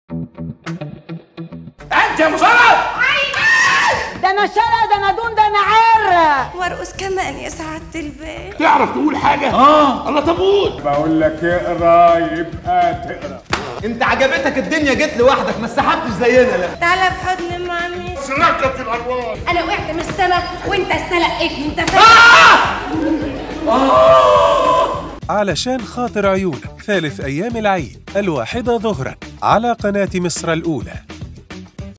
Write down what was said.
انت يا مصرف ده انا شرق ده انا دون ده انا عر وارقص كمان يا سعادة البيت تعرف تقول حاجه اه الله طبول بقول لك اقرا يبقى تقرا انت عجبتك الدنيا جيت لوحدك ما سحبتش زينا لا تعالى في حضن مامي سرقت الالوان انا وقعت من السما وانت استلقيتني انت فاهم علشان خاطر عيونك ثالث أيام العيد الواحدة ظهرا على قناة مصر الأولى